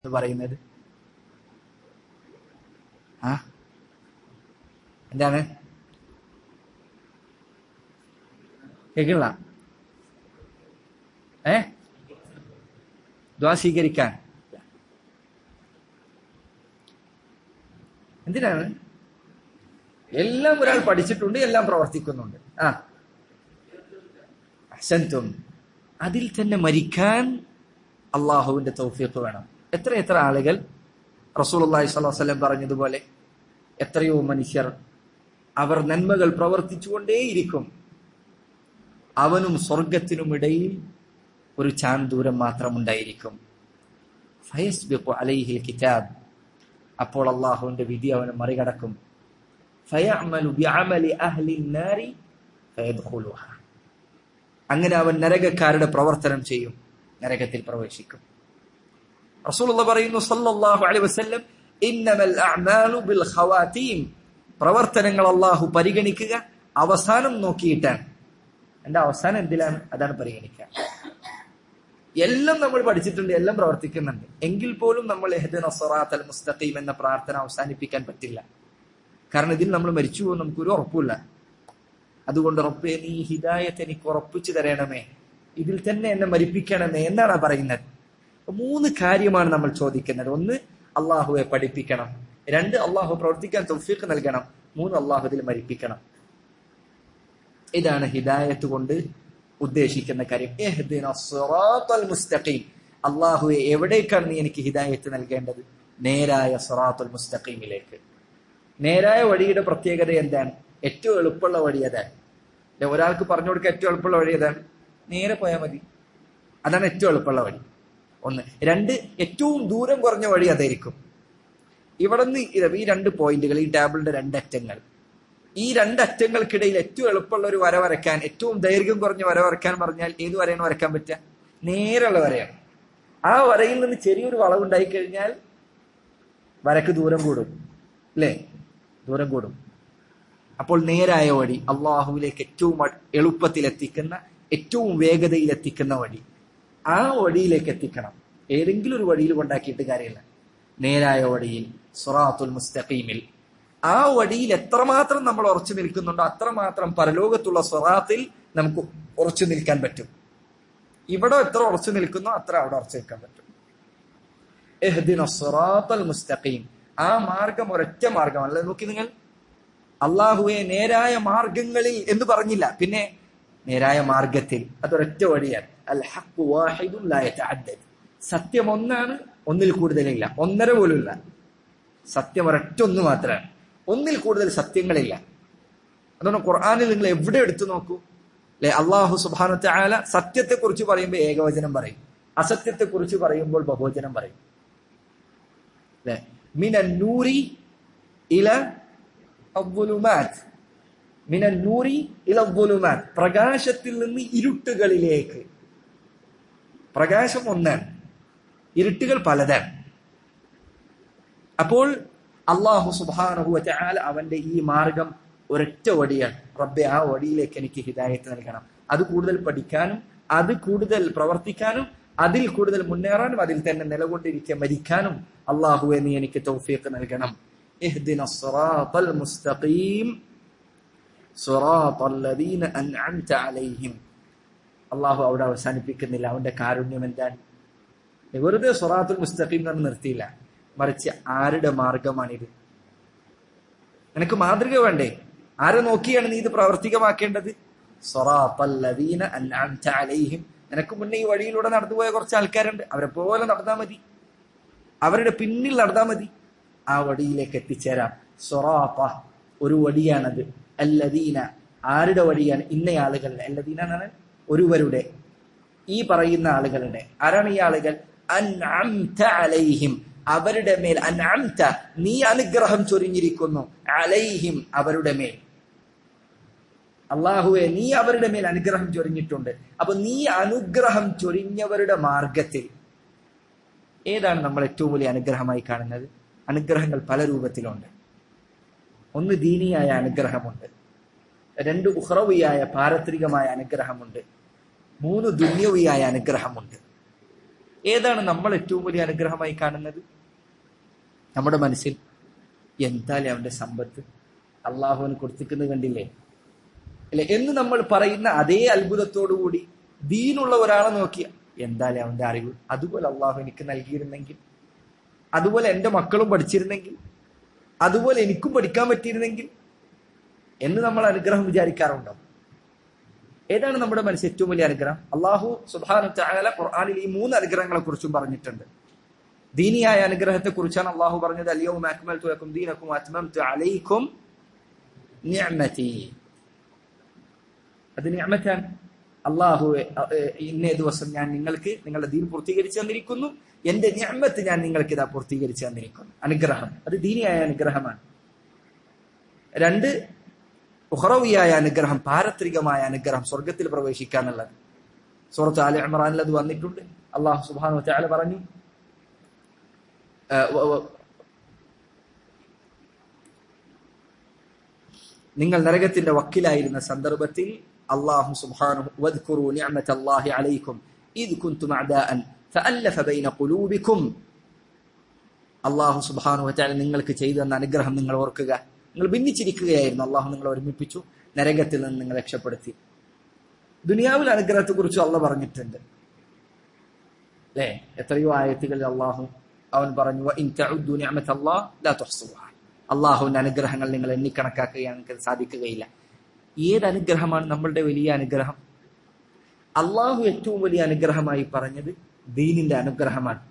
എന്ന് പറയുന്നത് ആ എന്താണ് കേൾക്കില്ല ഏ ദ്വാ സ്വീകരിക്കാൻ എന്തിനാണ് എല്ലാം ഒരാൾ പഠിച്ചിട്ടുണ്ട് എല്ലാം പ്രവർത്തിക്കുന്നുണ്ട് ആ അഹ്സൻതും അതിൽ തന്നെ മരിക്കാൻ അള്ളാഹുവിന്റെ തൗഫീഖ് വേണം എത്ര എത്ര ആളുകൾ റസൂലുള്ളാഹി സ്വല്ലല്ലാഹു അലൈഹി വസല്ലം പറഞ്ഞതുപോലെ എത്രയോ മനുഷ്യർ അവർ നന്മകൾ പ്രവർത്തിച്ചുകൊണ്ടേയിരിക്കും അവനും സ്വർഗത്തിനുമിടയിൽ ഒരു ചാന്തൂരം മാത്രമുണ്ടായിരിക്കും ഫയസ്ബിഖു അലൈഹിൽ കിതാബ് അപ്പോൾ അള്ളാഹുവിന്റെ വിധി അവന് മറികടക്കും ഫയഅമലു ബിഅമലി അഹ്ലി നാരി ഫയദ്ഖുലുഹ അങ്ങനെ അവൻ നരകക്കാരുടെ പ്രവർത്തനം ചെയ്യും നരകത്തിൽ പ്രവേശിക്കും റസൂലുള്ള പറയുന്നു സല്ലല്ലാഹു അലൈഹി വസല്ലം ഇന്നമൽ അഅമാലു ബിൽ ഖവാതീം പ്രവർത്തനങ്ങൾ അള്ളാഹു പരിഗണിക്കുക അവസാനം നോക്കിയിട്ടാണ് എന്റെ അവസാനം എന്തിലാണ് അതാണ് പരിഗണിക്കുക എല്ലാം നമ്മൾ പഠിച്ചിട്ടുണ്ട് എല്ലാം പ്രവർത്തിക്കുന്നുണ്ട് എങ്കിൽ പോലും നമ്മൾ എഹ്ദന സറാത്ത് അൽ മുസ്തഖീം എന്ന പ്രാർത്ഥന അവസാനിപ്പിക്കാൻ പറ്റില്ല കാരണം ഇതിൽ നമ്മൾ മരിച്ചു പോകും നമുക്കൊരു ഉറപ്പില്ല അതുകൊണ്ട് റബ്ബെ നീ ഹിദായത്ത് എനിക്ക് ഉറപ്പിച്ചു തരണമേ ഇതിൽ തന്നെ എന്നെ മരിപ്പിക്കണമേ എന്നാണ് പറയുന്നത് മൂന്ന് കാര്യമാണ് നമ്മൾ ചോദിക്കുന്നത് ഒന്ന് അള്ളാഹുവെ പഠിപ്പിക്കണം രണ്ട് അള്ളാഹു പ്രവർത്തിക്കാൻ തൗഫീഖ് നൽകണം മൂന്ന് അള്ളാഹു ഇതിൽ മരിപ്പിക്കണം ഇതാണ് ഹിദായത്ത് കൊണ്ട് ഉദ്ദേശിക്കുന്ന കാര്യം എഹ്ദിന സിറാത്തൽ മുസ്തഖീം അള്ളാഹുവെ എവിടേക്കാണ് നീ എനിക്ക് ഹിദായത്ത് നൽകേണ്ടത് നേരായ സിറാത്തുൽ മുസ്തഖീമിലേക്ക് നേരായ വഴിയുടെ പ്രത്യേകത എന്താണ് ഏറ്റവും എളുപ്പമുള്ള വഴി അതാണ് അല്ലെ ഒരാൾക്ക് പറഞ്ഞു കൊടുക്കാൻ ഏറ്റവും എളുപ്പമുള്ള വഴി ഏതാണ് നേരെ പോയാൽ മതി അതാണ് ഏറ്റവും എളുപ്പമുള്ള വഴി ഒന്ന് രണ്ട് ഏറ്റവും ദൂരം കുറഞ്ഞ വഴി അതായിരിക്കും ഇവിടെ നിന്ന് ഈ രണ്ട് പോയിന്റുകൾ ഈ ടേബിളിന്റെ രണ്ടറ്റങ്ങൾ ഈ രണ്ടറ്റങ്ങൾക്കിടയിൽ ഏറ്റവും എളുപ്പമുള്ള ഒരു വര വരയ്ക്കാൻ ഏറ്റവും ദൈർഘ്യം കുറഞ്ഞ വര വരയ്ക്കാൻ പറഞ്ഞാൽ ഏത് വരയാണ് വരയ്ക്കാൻ പറ്റുക നേരെയുള്ള വരയാണ് ആ വരയിൽ നിന്ന് ചെറിയൊരു വളവുണ്ടായി കഴിഞ്ഞാൽ വരക്ക് ദൂരം കൂടും അല്ലേ ദൂരം കൂടും അപ്പോൾ നേരായ വഴി അള്ളാഹുവിലേക്ക് ഏറ്റവും എളുപ്പത്തിൽ എത്തിക്കുന്ന ഏറ്റവും വേഗതയിൽ എത്തിക്കുന്ന വഴി ആ വഴിയിലേക്ക് എത്തിക്കണം ഏതെങ്കിലും ഒരു വഴിയിൽ കൊണ്ടാക്കിയിട്ട് കാര്യമില്ല നേരായ വഴിയിൽ സുറാത്തുൽ മുസ്തഖീമിൽ ആ വഴിയിൽ എത്രമാത്രം നമ്മൾ ഉറച്ചു നിൽക്കുന്നുണ്ടോ അത്രമാത്രം പരലോകത്തുള്ള സ്വറാത്തിൽ നമുക്ക് ഉറച്ചു നിൽക്കാൻ പറ്റും ഇവിടെ എത്ര ഉറച്ചു നിൽക്കുന്നോ അത്ര അവിടെ ഉറച്ചു നിൽക്കാൻ പറ്റും എഹ്ദിന സുറാത്തൽ മുസ്തഖീം ആ മാർഗം ഒരൊറ്റ മാർഗമല്ല നോക്കി നിങ്ങൾ അള്ളാഹുവെ നേരായ മാർഗങ്ങളിൽ എന്ന് പറഞ്ഞില്ല പിന്നെ നേരായ മാർഗത്തിൽ അതൊരൊറ്റ വഴിയാണ് അൽ ഹഖ് വാഹിദുൻ ലാ യതഅദ്ദദ് സത്യം ഒന്നാണ് ഒന്നിൽ കൂടുതലില്ല ഒന്നര പോലും ഇല്ല സത്യം ഒരൊറ്റ ഒന്ന് മാത്രമാണ് ഒന്നിൽ കൂടുതൽ സത്യങ്ങളില്ല അതുകൊണ്ട് ഖുർആാനിൽ നിങ്ങൾ എവിടെ എടുത്തു നോക്കൂ അല്ലെ അള്ളാഹു സുബാനത്തെ ആല സത്യത്തെ കുറിച്ച് പറയുമ്പോൾ ഏകവചനം പറയും അസത്യത്തെ കുറിച്ച് പറയുമ്പോൾ ബഹുവചനം പറയും അല്ലെ മിനൂരി ഇല മിനൂരി ഇല പ്രകാശത്തിൽ നിന്ന് ഇരുട്ടുകളിലേക്ക് പ്രകാശം ഒന്നാണ് ഇരുട്ടുകൾ പലതാണ് അപ്പോൾ അള്ളാഹു സുബാനുഭവത്താൽ അവന്റെ ഈ മാർഗം ഒരൊറ്റ വടിയാണ് റബ്ബെ ആ വടിയിലേക്ക് എനിക്ക് ഹിദായത്ത് നൽകണം അത് കൂടുതൽ പഠിക്കാനും അത് കൂടുതൽ പ്രവർത്തിക്കാനും അതിൽ കൂടുതൽ മുന്നേറാനും അതിൽ തന്നെ നിലകൊണ്ടിരിക്കുക മരിക്കാനും അള്ളാഹുവെ നീ എനിക്ക് തൗഫീഖ് നൽകണം اهدنا الصراط المستقيم صراط الذين أنعمت عليهم അള്ളാഹു അവിടെ അവസാനിപ്പിക്കുന്നില്ല അവന്റെ കാരുണ്യം എന്താണ് വെറുതെ സൊറാത്തുൽ മുസ്തഖീം എന്ന് നിർത്തിയില്ല മറിച്ച് ആരുടെ മാർഗമാണിത് നിനക്ക് മാതൃക വേണ്ടേ ആരെ നോക്കിയാണ് നീ ഇത് പ്രാവർത്തികമാക്കേണ്ടത് സൊറാത്തല്ലദീന അൻഅംത അലൈഹിം നിനക്ക് മുന്നേ ഈ വഴിയിലൂടെ നടന്നുപോയ കുറച്ച് ആൾക്കാരുണ്ട് അവരെ പോലെ നടന്നാൽ മതി അവരുടെ പിന്നിൽ നടന്നാൽ മതി ആ വഴിയിലേക്ക് എത്തിച്ചേരാം സൊറാത്ത ഒരു വഴിയാണത് അല്ലദീന ആരുടെ വഴിയാണ് ഇന്ന ആളുകളുടെ അല്ലദീന എന്നാണ് ഒരുവരുടെ ഈ പറയുന്ന ആളുകളുടെ ആരാണ് ഈ ആളുകൾ അൻഅംത അലൈഹിം അവരുടെ മേൽ അൻഅംത നീ അനുഗ്രഹം ചൊരിഞ്ഞിരിക്കുന്നു അലൈഹിം അവരുടെ മേൽ അള്ളാഹുവെ നീ അവരുടെ മേൽ അനുഗ്രഹം ചൊരിഞ്ഞിട്ടുണ്ട് അപ്പൊ നീ അനുഗ്രഹം ചൊരിഞ്ഞവരുടെ മാർഗത്തിൽ ഏതാണ് നമ്മൾ ഏറ്റവും വലിയ അനുഗ്രഹമായി കാണുന്നത് അനുഗ്രഹങ്ങൾ പല രൂപത്തിലുണ്ട് ഒന്ന് ദീനിയായ അനുഗ്രഹമുണ്ട് രണ്ട് ഉഹ്റവിയായ പാരത്രികമായ അനുഗ്രഹമുണ്ട് മൂന്ന് ദുന്യവിയായ അനുഗ്രഹമുണ്ട് ഏതാണ് നമ്മൾ ഏറ്റവും വലിയ അനുഗ്രഹമായി കാണുന്നത് നമ്മുടെ മനസ്സിൽ എന്തായാലും അവന്റെ സമ്പത്ത് അള്ളാഹുവിന് കൊടുത്തിക്കുന്നത് കണ്ടില്ലേ അല്ലെ എന്ന് നമ്മൾ പറയുന്ന അതേ അത്ഭുതത്തോടുകൂടി ദീനുള്ള ഒരാളെ നോക്കിയ എന്തായാലും അവന്റെ അറിവ് അതുപോലെ അള്ളാഹു എനിക്ക് നൽകിയിരുന്നെങ്കിൽ അതുപോലെ എന്റെ മക്കളും പഠിച്ചിരുന്നെങ്കിൽ അതുപോലെ എനിക്കും പഠിക്കാൻ പറ്റിയിരുന്നെങ്കിൽ എന്ന് നമ്മൾ അനുഗ്രഹം വിചാരിക്കാറുണ്ടോ ഏതാണ് നമ്മുടെ മനസ്സിൽ ഏറ്റവും വലിയ അനുഗ്രഹം അള്ളാഹു സുബാനു ചായാല ഖുർആാനിൽ ഈ മൂന്ന് അനുഗ്രഹങ്ങളെ കുറിച്ചും പറഞ്ഞിട്ടുണ്ട് ദീനിയായ അനുഗ്രഹത്തെ കുറിച്ചാണ് അള്ളാഹു പറഞ്ഞത് അലിയവും അക്മൽക്കും ദീനക്കും അത്മംതു അലൈക്കും നിഅമതി അത് നിഅമത്താണ് അള്ളാഹു ഇന്നേ ദിവസം ഞാൻ നിങ്ങൾക്ക് നിങ്ങളുടെ ദീൻ പൂർത്തീകരിച്ചു തന്നിരിക്കുന്നു എന്റെ ഞാമത്ത് ഞാൻ നിങ്ങൾക്ക് ഇതാ പൂർത്തീകരിച്ചു തന്നിരിക്കുന്നു അനുഗ്രഹം അത് ദീനിയായ അനുഗ്രഹമാണ് രണ്ട് ഉഹറവിയായ അനുഗ്രഹം പാരത്രികമായ അനുഗ്രഹം സ്വർഗത്തിൽ പ്രവേശിക്കാനുള്ളത് സുഹൃത്ത് ആലി ഇമ്രാനിൽ അത് വന്നിട്ടുണ്ട് അള്ളാഹു സുബാനു ചാല പറഞ്ഞു നിങ്ങൾ നരകത്തിന്റെ വക്കിലായിരുന്ന സന്ദർഭത്തിൽ അള്ളാഹു സുബ്ഹാനഹു വദ്കുറു നിഅമതല്ലാഹി അലൈക്കും ഇദ് കുൻതും അദാഅൻ ഫഅല്ലഫ ബൈന ഖുലൂബിക്കും അള്ളാഹു സുബ്ഹാനഹു വതആല നിങ്ങൾക്ക് ചെയ്തു തന്ന അനുഗ്രഹം നിങ്ങൾ ഓർക്കുക നിങ്ങൾ ഭിന്നിച്ചിരിക്കുകയായിരുന്നു അള്ളാഹു നിങ്ങളെ ഒരുമിപ്പിച്ചു നരകത്തിൽ നിന്ന് നിങ്ങൾ രക്ഷപ്പെടുത്തി ദുനിയാവിൽ അനുഗ്രഹത്തെ കുറിച്ച് അള്ള പറഞ്ഞിട്ടുണ്ട് അല്ലേ എത്രയോ ആയത്തുകളിൽ അള്ളാഹു അവൻ പറഞ്ഞു "വഇൻ തഉദ്ദു നിഅമതല്ലാഹ് ലാ തുഹ്സുഹാ." അള്ളാഹുവിന്റെ അനുഗ്രഹങ്ങൾ നിങ്ങൾ എണ്ണിക്കണക്കാക്കുകയാണ് നിങ്ങൾക്ക് സാധിക്കുകയില്ല ഏത് അനുഗ്രഹമാണ് നമ്മളുടെ വലിയ അനുഗ്രഹം അള്ളാഹു ഏറ്റവും വലിയ അനുഗ്രഹമായി പറഞ്ഞത് ദീനിന്റെ അനുഗ്രഹമാണ്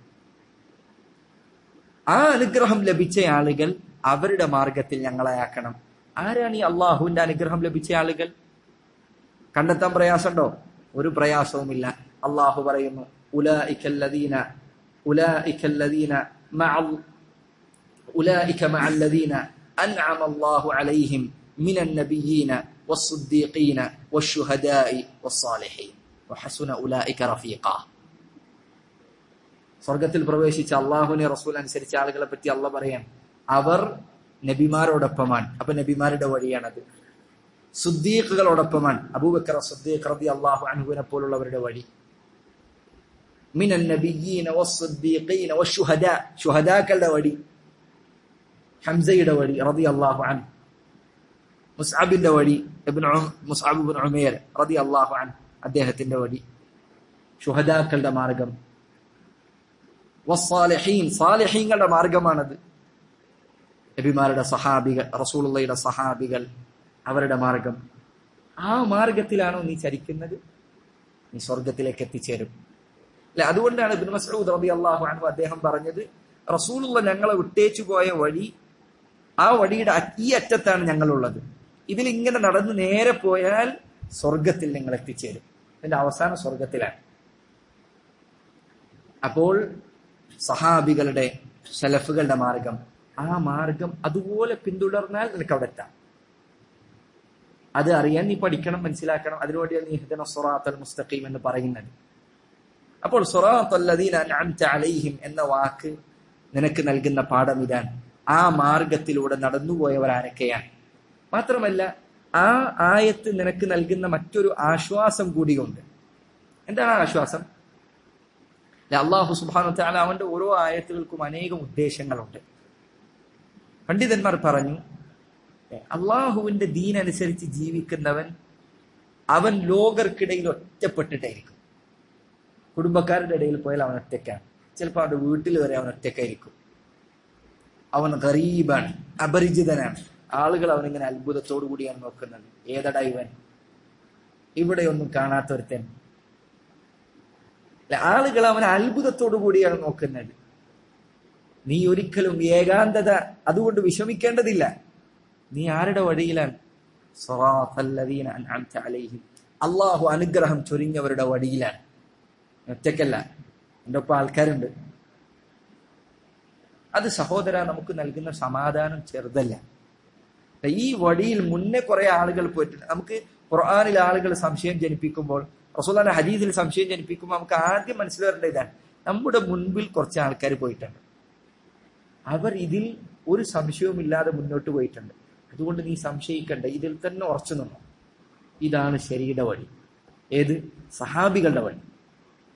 ആ അനുഗ്രഹം ലഭിച്ച ആളുകൾ അവരുടെ മാർഗത്തിൽ ഞങ്ങളെ ആക്കണം ആരാണ് ഈ അള്ളാഹുവിന്റെ അനുഗ്രഹം ലഭിച്ച ആളുകൾ കണ്ടെത്താൻ പ്രയാസമുണ്ടോ ഒരു പ്രയാസവുമില്ല അള്ളാഹു പറയുന്നു ഉലായിക്കല്ലദീന ഉലായിക്കല്ലദീന മഅ أولئك مع الذين أنعم الله عليهم من النبيين والصديقين والشهداء والصالحين وحسن أولئك رفيقا സ്വർഗത്തിൽ പ്രവേശിച്ച അള്ളാഹുവിനെ റസൂൽ അനുസരിച്ച ആളുകളെ പറ്റി അള്ള പറയാൻ അവർ നബിമാരോടൊപ്പമാണ് അപ്പൊ നബിമാരുടെ വഴിയാണത് സുദ്ദീഖുകളോടൊപ്പമാണ് അബൂബക്കർ സുദ്ദീഖ് റബി അള്ളാഹു അൻഹുവിനെ പോലുള്ളവരുടെ വഴി മിനൻ നബിയീന വസ്സുദ്ദീഖീന വശുഹദാ ശുഹദാക്കളുടെ വഴി ഹംസയുടെ വഴി റതി അള്ളാഹു അൻ മുസ്അബിന്റെ വഴി മുസ്അബ് ബിൻ ഉമേർ റതി അള്ളാഹു അൻ അദ്ദേഹത്തിന്റെ വഴി ഷുഹദാക്കളുടെ മാർഗം വസ്സാലിഹീൻ സാലിഹീങ്ങളുടെ മാർഗമാണത് നബിമാരുടെ സഹാബികൾ റസൂലുള്ളയുടെ സഹാബികൾ അവരുടെ മാർഗം ആ മാർഗത്തിലാണോ നീ ചരിക്കുന്നത് നീ സ്വർഗത്തിലേക്ക് എത്തിച്ചേരും അല്ലെ അതുകൊണ്ടാണ് ഇബ്നു മസ്ഊദ് റളിയല്ലാഹു അൻഹു അദ്ദേഹം പറഞ്ഞത് റസൂലുള്ള ഞങ്ങളെ വിട്ടേച്ചു പോയ വഴി ആ വഴിയുടെ ഈ അറ്റത്താണ് ഞങ്ങളുള്ളത് ഇതിൽ ഇങ്ങനെ നടന്ന് നേരെ പോയാൽ സ്വർഗത്തിൽ നിങ്ങൾ എത്തിച്ചേരും ഇതിന്റെ അവസാനം സ്വർഗത്തിലാണ് അപ്പോൾ സഹാബികളുടെ ശലഫുകളുടെ മാർഗം ആ മാർഗം അതുപോലെ പിന്തുടർന്നാൽ നിനക്ക് അവിടെ എത്താം അത് അറിയാൻ നീ പഠിക്കണം മനസ്സിലാക്കണം അതിനുവേണ്ടിയാണ് നീ ഹിദന സൊറാത്തൽ മുസ്തഖീം എന്ന് പറയുന്നത് അപ്പോൾ സൊറാത്തല്ലദീന അൻഅംത അലൈഹിം എന്ന വാക്ക് നിനക്ക് നൽകുന്ന പാഠം ഇതാണ് ആ മാർഗത്തിലൂടെ നടന്നുപോയവർ ആരൊക്കെയാണ് മാത്രമല്ല ആ ആയത്ത് നിനക്ക് നൽകുന്ന മറ്റൊരു ആശ്വാസം കൂടിയുണ്ട് എന്താണ് ആ ആശ്വാസം അള്ളാഹു സുബാനു താല അവന്റെ ഓരോ ആയത്തുകൾക്കും അനേകം ഉദ്ദേശങ്ങളുണ്ട് പണ്ഡിതന്മാർ പറഞ്ഞു അള്ളാഹുവിന്റെ ദീനനുസരിച്ച് ജീവിക്കുന്നവൻ അവൻ ലോകർക്കിടയിൽ ഒറ്റപ്പെട്ടിട്ടായിരിക്കും കുടുംബക്കാരുടെ ഇടയിൽ പോയാൽ അവൻ ഒറ്റയ്ക്കാണ് ചിലപ്പോൾ അവന്റെ വീട്ടിൽ വരെ അവൻ ഒറ്റയ്ക്കായിരിക്കും അവൻ ഗറീബാണ് അപരിചിതനാണ് ആളുകൾ അവനിങ്ങനെ അത്ഭുതത്തോടു കൂടിയാണ് നോക്കുന്നത് ഏതടാ ഇവൻ ഇവിടെയൊന്നും കാണാത്തൊരുത്തൻ ആളുകൾ അവൻ അത്ഭുതത്തോടു കൂടിയാണ് നോക്കുന്നത് നീ ഒരിക്കലും ഏകാന്തത അതുകൊണ്ട് വിഷമിക്കേണ്ടതില്ല നീ ആരുടെ വഴിയിലാണ് അള്ളാഹു അനുഗ്രഹം ചൊരിഞ്ഞവരുടെ വഴിയിലാണ് ഒറ്റക്കല്ല എൻ്റെ ഒപ്പം ആൾക്കാരുണ്ട് അത് സഹോദര നമുക്ക് നൽകുന്ന സമാധാനം ചെറുതല്ല ഈ വഴിയിൽ മുന്നേ കുറെ ആളുകൾ പോയിട്ടുണ്ട് നമുക്ക് ഖുർആാനിൽ ആളുകൾ സംശയം ജനിപ്പിക്കുമ്പോൾ റസൂലാന്റെ ഹദീസിൽ സംശയം ജനിപ്പിക്കുമ്പോൾ നമുക്ക് ആദ്യം മനസ്സിൽ വരേണ്ട ഇതാണ് നമ്മുടെ മുൻപിൽ കുറച്ച് ആൾക്കാർ പോയിട്ടുണ്ട് അവർ ഇതിൽ ഒരു സംശയവുമില്ലാതെ മുന്നോട്ട് പോയിട്ടുണ്ട് അതുകൊണ്ട് നീ സംശയിക്കണ്ട ഇതിൽ തന്നെ ഉറച്ചു നിന്നു ഇതാണ് ശരിയുടെ വഴി ഏത് സഹാബികളുടെ വഴി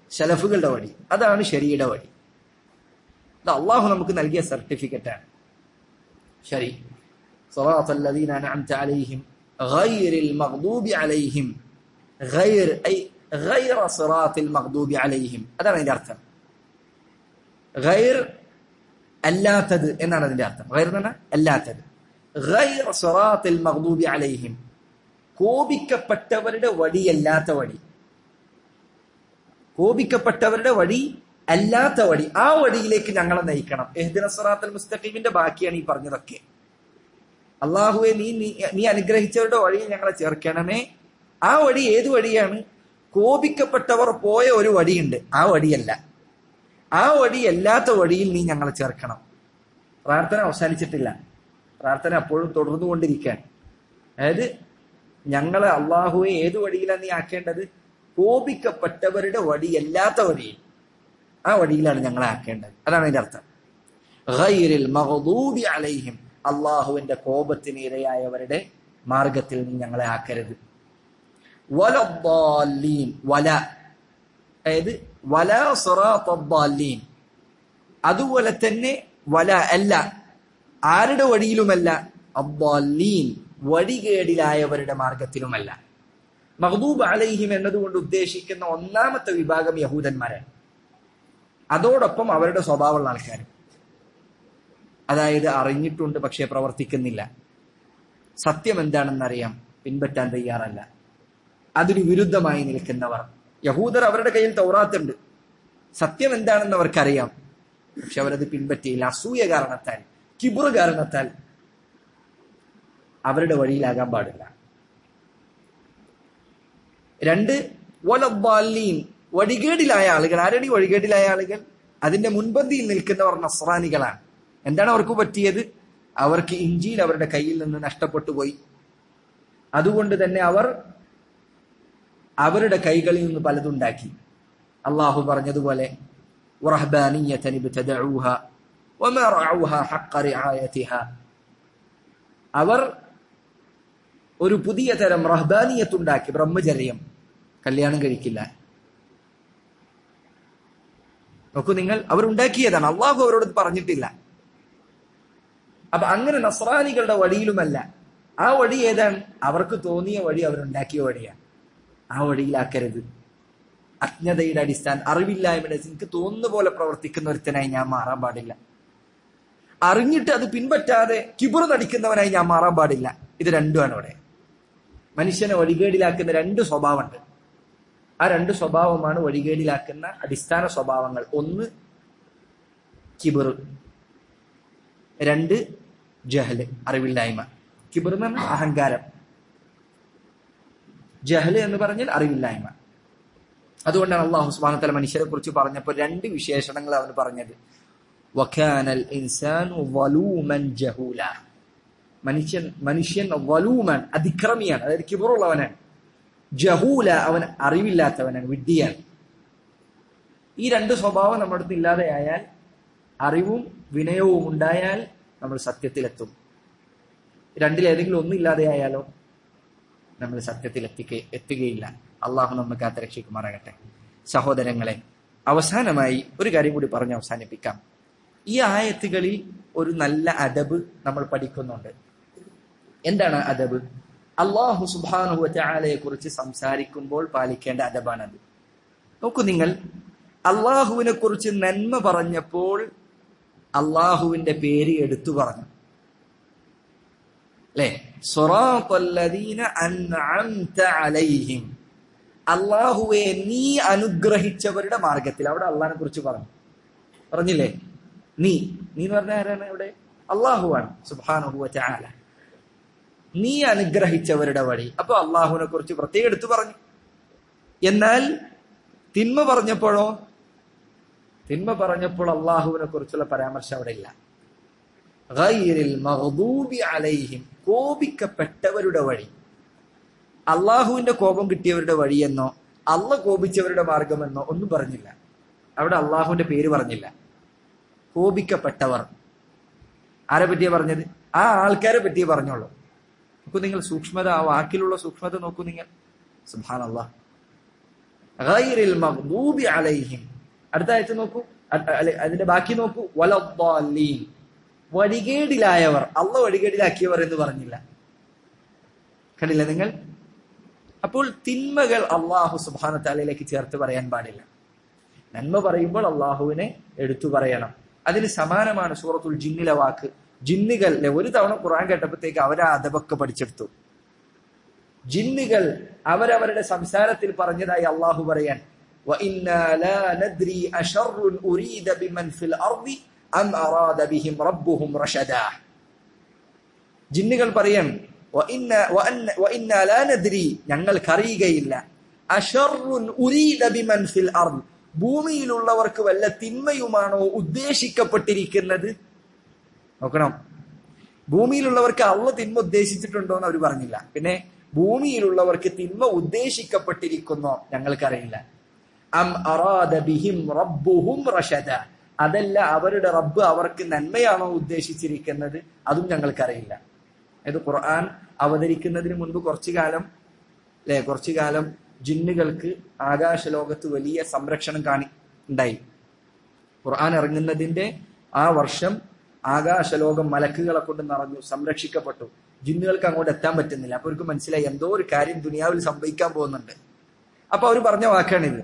ശലഫുകളുടെ വഴി അതാണ് ശരിയുടെ വഴി ഇത് അള്ളാഹു നമുക്ക് നൽകിയ സർട്ടിഫിക്കറ്റാണ് ശരി صراط الذين أنعمت عليهم غير المغضوب عليهم غير أي غير صراط المغضوب عليهم അതാണ് അതിന്റെ അർത്ഥം غير അല്ലാത്തത് എന്നാണ് അതിന്റെ അർത്ഥം غير എന്ന് പറഞ്ഞാൽ അല്ലാത്തത് غير صراط المغضوب عليهم കോപിക്കപ്പെട്ടവരുടെ വഴിയല്ലാത്ത വഴി കോപിക്കപ്പെട്ടവരുടെ വഴി അല്ലാത്ത വഴി ആ വഴിയിലേക്ക് ഞങ്ങളെ നയിക്കണം എഹ്ദിന സറാത്തൽ മുസ്തഖീമിന്റെ ബാക്കിയാണ് ഈ പറഞ്ഞതൊക്കെ അള്ളാഹുവെ നീ നീ- നീ അനുഗ്രഹിച്ചവരുടെ വഴിയിൽ ഞങ്ങളെ ചേർക്കണമേ ആ വഴി ഏത് വഴിയാണ് കോപിക്കപ്പെട്ടവർ പോയ ഒരു വഴിയുണ്ട് ആ വഴിയല്ല ആ വഴി അല്ലാത്ത വഴിയിൽ നീ ഞങ്ങളെ ചേർക്കണം പ്രാർത്ഥന അവസാനിച്ചിട്ടില്ല പ്രാർത്ഥന അപ്പോഴും തുടർന്നുകൊണ്ടിരിക്കാൻ അതായത് ഞങ്ങളെ അള്ളാഹുവെ ഏത് വഴിയിലാണ് നീ ആക്കേണ്ടത് കോപിക്കപ്പെട്ടവരുടെ വഴിയല്ലാത്ത വഴിയിൽ ആ വഴിയിലാണ് ഞങ്ങളെ ആക്കേണ്ടത് അതാണ് അതിന്റെ അർത്ഥം ഗൈരിൽ മഗ്ദൂബി അലൈഹിം അള്ളാഹുവിന്റെ കോപത്തിന് ഇരയായവരുടെ മാർഗത്തിൽ നീ ഞങ്ങളെ ആക്കരുത് വലദ്ദാലീൻ വല അതായത് വല സിറാത്തദ്ദാലീൻ അതുപോലെ തന്നെ വല അല്ല ആരുടെ വഴിയിലുമല്ല അബ്ദാലീൻ വഴികേടിലായവരുടെ മാർഗത്തിലുമല്ല മഹദൂബ് അലൈഹിം എന്നതുകൊണ്ട് ഉദ്ദേശിക്കുന്ന ഒന്നാമത്തെ വിഭാഗം യഹൂദന്മാരാണ് അതോടൊപ്പം അവരുടെ സ്വഭാവമുള്ള ആൾക്കാർ അതായത് അറിഞ്ഞിട്ടുണ്ട് പക്ഷെ പ്രവർത്തിക്കുന്നില്ല സത്യം എന്താണെന്നറിയാം പിൻപറ്റാൻ തയ്യാറല്ല അതിന് വിരുദ്ധമായി നിൽക്കുന്നവർ യഹൂദർ അവരുടെ കയ്യിൽ തൗറാത്തുണ്ട് സത്യം എന്താണെന്ന് അവർക്കറിയാം പക്ഷെ അവരത് പിൻപറ്റിയില്ല അസൂയ കാരണത്താൽ കിബുറ് കാരണത്താൽ അവരുടെ വഴിയിലാകാൻ പാടില്ല രണ്ട് വലബാലീൻ വഴികേടിലായ ആളുകൾ ആരടി വഴികേടിലായ ആളുകൾ അതിന്റെ മുൻപന്തിയിൽ നിൽക്കുന്നവർ നസ്രാനികളാണ് എന്താണ് അവർക്ക് പറ്റിയത് അവർക്ക് ഇഞ്ചിയിൽ അവരുടെ കയ്യിൽ നിന്ന് നഷ്ടപ്പെട്ടു പോയി അതുകൊണ്ട് തന്നെ അവർ അവരുടെ കൈകളിൽ നിന്ന് പലതുണ്ടാക്കി അള്ളാഹു പറഞ്ഞതുപോലെ "വറഹ്ബാനിയ്യതൻ ഇബ്തദഊഹ വമാ റഅഊഹ ഹഖ്ക റിആയതിഹ." അവർ ഒരു പുതിയ തരം റഹ്ബാനിയത്തുണ്ടാക്കി ബ്രഹ്മചര്യം കല്യാണം കഴിക്കില്ല നോക്കൂ നിങ്ങൾ അവരുണ്ടാക്കിയതാണ് അള്ളാഹു അവരോട് ഇത് പറഞ്ഞിട്ടില്ല അപ്പൊ അങ്ങനെ നസ്രാനികളുടെ വഴിയിലുമല്ല ആ വഴി ഏതാണ് അവർക്ക് തോന്നിയ വഴി അവരുണ്ടാക്കിയ വഴിയാണ് ആ വഴിയിലാക്കരുത് അജ്ഞതയുടെ അടിസ്ഥാനം അറിവില്ലായ്മയുടെ എനിക്ക് തോന്നുന്ന പോലെ പ്രവർത്തിക്കുന്ന ഒരുത്തനായി ഞാൻ മാറാൻ പാടില്ല അറിഞ്ഞിട്ട് അത് പിൻപറ്റാതെ കിബുർ നടിക്കുന്നവനായി ഞാൻ മാറാൻ പാടില്ല ഇത് രണ്ടുമാണ് ഇവിടെ മനുഷ്യനെ വഴികേടിലാക്കുന്ന രണ്ട് സ്വഭാവമുണ്ട് ആ രണ്ട് സ്വഭാവമാണ് വഴികേടിലാക്കുന്ന അടിസ്ഥാന സ്വഭാവങ്ങൾ ഒന്ന് കിബിർ രണ്ട് ജഹല് അറിവില്ലായ്മ കിബിർ എന്ന് പറഞ്ഞാൽ അഹങ്കാരം ജഹല് എന്ന് പറഞ്ഞാൽ അറിവില്ലായ്മ അതുകൊണ്ടാണ് അള്ളാഹു സുബ്ഹാനഹു വതആല മനുഷ്യരെ കുറിച്ച് പറഞ്ഞപ്പോൾ രണ്ട് വിശേഷണങ്ങൾ അവൻ പറഞ്ഞത് വഖാനൽ ഇൻസാനു വലൂമൻ ജഹൂല മനുഷ്യൻ മനുഷ്യൻ വലൂമൻ അതിക്രമിയാണ് അതായത് കിബറുള്ളവനാണ് ജഹൂല അവൻ അറിവില്ലാത്തവനാണ് വിഡ്ഢിയാണ് ഈ രണ്ട് സ്വഭാവം നമ്മുടെ അടുത്ത് ഇല്ലാതെയായാൽ അറിവും വിനയവും ഉണ്ടായാൽ നമ്മൾ സത്യത്തിലെത്തും രണ്ടിലേതെങ്കിലും ഒന്നും ഇല്ലാതെയായാലോ നമ്മൾ സത്യത്തിൽ എത്തിക്ക എത്തുകയില്ല അള്ളാഹു നമുക്ക് കാത്ത് രക്ഷിക്കുമാറാകട്ടെ സഹോദരങ്ങളെ അവസാനമായി ഒരു കാര്യം കൂടി പറഞ്ഞ് അവസാനിപ്പിക്കാം ഈ ആയത്തുകളിൽ ഒരു നല്ല അദബ് നമ്മൾ പഠിക്കുന്നുണ്ട് എന്താണ് അദബ് അള്ളാഹു സുബാനുഹു ചാലയെ കുറിച്ച് സംസാരിക്കുമ്പോൾ പാലിക്കേണ്ട അദബാണത് നോക്കൂ നിങ്ങൾ അള്ളാഹുവിനെ കുറിച്ച് നന്മ പറഞ്ഞപ്പോൾ അള്ളാഹുവിന്റെ പേര് എടുത്തു പറഞ്ഞു അല്ലെ സ്വറാത്തല്ലദീന അൻഅംത അലൈഹിം അള്ളാഹുവെ നീ അനുഗ്രഹിച്ചവരുടെ മാർഗത്തിൽ അവിടെ അള്ളാഹിനെ കുറിച്ച് പറഞ്ഞു പറഞ്ഞില്ലേ നീ നീ എന്ന് പറഞ്ഞ ആരാണ് ഇവിടെ അള്ളാഹുവാണ് സുബാനുഹുവ ചാല നീ അനുഗ്രഹിച്ചവരുടെ വഴി അപ്പൊ അള്ളാഹുവിനെ കുറിച്ച് പ്രത്യേകം എടുത്തു പറഞ്ഞു എന്നാൽ തിന്മ പറഞ്ഞപ്പോഴോ തിന്മ പറഞ്ഞപ്പോൾ അള്ളാഹുവിനെ കുറിച്ചുള്ള പരാമർശം അവിടെ ഇല്ല ഗൈറിൽ മഗ്ദൂബി അലൈഹിം കോപിക്കപ്പെട്ടവരുടെ വഴി അള്ളാഹുവിന്റെ കോപം കിട്ടിയവരുടെ വഴിയെന്നോ അള്ള കോപിച്ചവരുടെ മാർഗമെന്നോ ഒന്നും പറഞ്ഞില്ല അവിടെ അള്ളാഹുവിന്റെ പേര് പറഞ്ഞില്ല കോപിക്കപ്പെട്ടവർ ആരെ പറ്റിയാ പറഞ്ഞത് ആ ആൾക്കാരെ പറ്റിയേ പറഞ്ഞോളൂ നോക്കൂ നിങ്ങൾ സൂക്ഷ്മത ആ വാക്കിലുള്ള സൂക്ഷ്മത നോക്കൂ നിങ്ങൾ സുഹാൻ അള്ളാഹ് ഗൈറിൽ മഗ്ദൂബി അലൈഹിം അടുത്ത ആയത്ത് നോക്കൂ അ- അല്ല- അതിന്റെ ബാക്കി നോക്കൂ വലദ്ദാലീൻ വഴികേടിലായവർ അള്ള വഴികേടിലാക്കിയവർ എന്ന് പറഞ്ഞില്ല കണ്ടില്ല നിങ്ങൾ അപ്പോൾ തിന്മകൾ അള്ളാഹു സുബാന താലയിലേക്ക് ചേർത്ത് പറയാൻ പാടില്ല നന്മ പറയുമ്പോൾ അള്ളാഹുവിനെ എടുത്തു പറയണം അതിന് സമാനമാണ് സൂറത്തുൽ ജിന്നിലെ വാക്ക് ജിന്നുകൾ ലെ ഒരു തവണ ഖുർആൻ കേട്ടപ്പോഴത്തേക്ക് അവരാ അദബൊക്കെ പഠിച്ചെടുത്തു ജിന്നുകൾ അവരവരുടെ സംസാരത്തിൽ പറഞ്ഞതായി അള്ളാഹു പറയാൻ وَإِنَّا لَا نَدْرِي أَشَرٌّ أُرِيدَ بِمَنْ فِي الْأَرْضِ أَمْ أَرَادَ بِهِمْ رَبُّهُمْ رَشَدًا ജിന്നുകൾ പറയും "വഇന്ന- വഅന്ന- വഇന്നാ ലാ നദ്രി ഞങ്ങൾക്കറിയുകയില്ല അഷറുൻ ഉരീദ ബിമൻ ഫിൽ അർദ് ഭൂമിയിലുള്ളവർക്ക് വല്ല തിന്മയുമാണോ ഉദ്ദേശിക്കപ്പെട്ടിരിക്കുന്നത് നോക്കണം ഭൂമിയിലുള്ളവർക്ക് അള്ള തിന്മ ഉദ്ദേശിച്ചിട്ടുണ്ടോ എന്ന് അവർ പറഞ്ഞില്ല പിന്നെ ഭൂമിയിലുള്ളവർക്ക് തിന്മ ഉദ്ദേശിക്കപ്പെട്ടിരിക്കുന്നോ ഞങ്ങൾക്കറിയില്ല അം അറാദ ബിഹിം റബ്ബുഹും റഷദ അതല്ല അവരുടെ റബ്ബ് അവർക്ക് നന്മയാണോ ഉദ്ദേശിച്ചിരിക്കുന്നത് അതും ഞങ്ങൾക്കറിയില്ല ഇത് ഖുർആൻ അവതരിക്കുന്നതിന് മുൻപ് കുറച്ചു കാലം അല്ലെ കുറച്ചു കാലം ജിന്നുകൾക്ക് ആകാശ ലോകത്ത് വലിയ സംരക്ഷണം കാണി ഉണ്ടായി ഖുർആൻ ഇറങ്ങുന്നതിന്റെ ആ വർഷം ആകാശലോകം മലക്കുകളെ കൊണ്ട് നിറഞ്ഞു സംരക്ഷിക്കപ്പെട്ടു ജിന്നുകൾക്ക് അങ്ങോട്ട് എത്താൻ പറ്റുന്നില്ല അപ്പൊ അവർക്ക് മനസ്സിലായി എന്തോ ഒരു കാര്യം ദുനിയാവിൽ സംഭവിക്കാൻ പോകുന്നുണ്ട് അപ്പൊ അവർ പറഞ്ഞ വാക്കാണിത്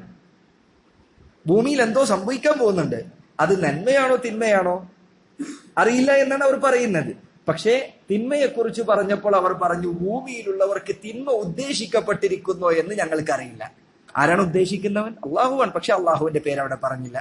ഭൂമിയിൽ എന്തോ സംഭവിക്കാൻ പോകുന്നുണ്ട് അത് നന്മയാണോ തിന്മയാണോ അറിയില്ല എന്നാണ് അവർ പറയുന്നത് പക്ഷേ തിന്മയെക്കുറിച്ച് പറഞ്ഞപ്പോൾ അവർ പറഞ്ഞു ഭൂമിയിലുള്ളവർക്ക് തിന്മ ഉദ്ദേശിക്കപ്പെട്ടിരിക്കുന്നോ എന്ന് ഞങ്ങൾക്കറിയില്ല ആരാണ് ഉദ്ദേശിക്കുന്നവൻ അള്ളാഹുവാണ് പക്ഷെ അള്ളാഹുവിന്റെ പേര് അവിടെ പറഞ്ഞില്ല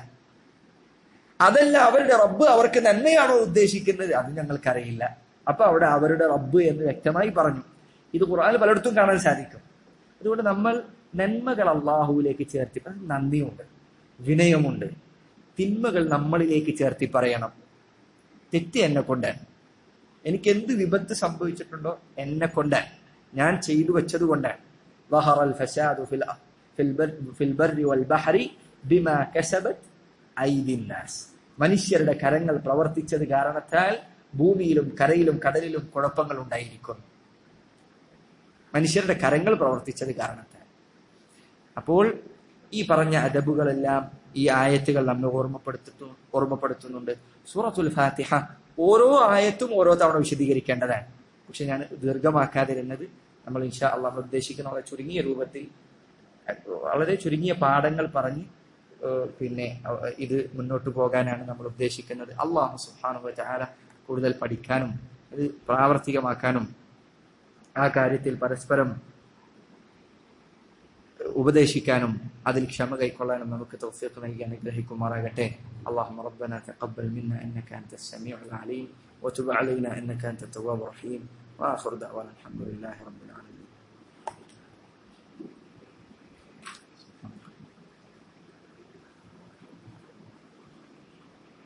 അതല്ല അവരുടെ റബ്ബ് അവർക്ക് നന്മയാണോ ഉദ്ദേശിക്കുന്നത് അത് ഞങ്ങൾക്കറിയില്ല അപ്പൊ അവിടെ അവരുടെ റബ്ബ് എന്ന് വ്യക്തമായി പറഞ്ഞു ഇത് ഖുർആൻ പലയിടത്തും കാണാൻ സാധിക്കും അതുകൊണ്ട് നമ്മൾ നന്മകൾ അള്ളാഹുവിലേക്ക് ചേർത്തി അത് നന്ദിയുണ്ട് വിനയമുണ്ട് തിന്മകൾ നമ്മളിലേക്ക് ചേർത്തി പറയണം തെറ്റ് എന്നെ കൊണ്ടാണ് എനിക്ക് എന്ത് വിപത്ത് സംഭവിച്ചിട്ടുണ്ടോ എന്നെ കൊണ്ടാണ് ഞാൻ ചെയ്തു വെച്ചത് കൊണ്ടാണ് ظهر الفساد في الأ- في البر في البر والبحر بما كسبت أيدي الناس മനുഷ്യരുടെ കരങ്ങൾ പ്രവർത്തിച്ചത് കാരണത്താൽ ഭൂമിയിലും കരയിലും കടലിലും കുഴപ്പങ്ങൾ ഉണ്ടായിരിക്കുന്നു മനുഷ്യരുടെ കരങ്ങൾ പ്രവർത്തിച്ചത് കാരണത്താൽ അപ്പോൾ ഈ പറഞ്ഞ അദബുകളെല്ലാം ഈ ആയത്തുകൾ നമ്മെ ഓർമ്മപ്പെടുത്തു ഓർമ്മപ്പെടുത്തുന്നുണ്ട് സൂറത്തുൽ ഫാത്തിഹ ഓരോ ആയത്തും ഓരോ തവണ വിശദീകരിക്കേണ്ടതാണ് പക്ഷെ ഞാൻ ദീർഘമാക്കാതിരുന്നത് നമ്മൾ ഇൻഷാ അള്ളാഹ് ഉദ്ദേശിക്കുന്ന വളരെ ചുരുങ്ങിയ രൂപത്തിൽ വളരെ ചുരുങ്ങിയ പാഠങ്ങൾ പറഞ്ഞ് ഏഹ് പിന്നെ അഹ് ഇത് മുന്നോട്ട് പോകാനാണ് നമ്മൾ ഉദ്ദേശിക്കുന്നത് അള്ളാഹു സുബ്ഹാനഹു ചാല കൂടുതൽ പഠിക്കാനും ഇത് പ്രാവർത്തികമാക്കാനും ആ കാര്യത്തിൽ പരസ്പരം ഉപദേശിക്കാനും അതിൽ ക്ഷമ കൈക്കൊള്ളാനും നമുക്ക് തൗഫീഖ് നൽകി അനുഗ്രഹിക്കുമാറാകട്ടെ اللهم ربنا تقبل منا انك انت السميع العليم وتب علينا انك انت التواب الرحيم واخر دعوانا الحمد لله رب العالمين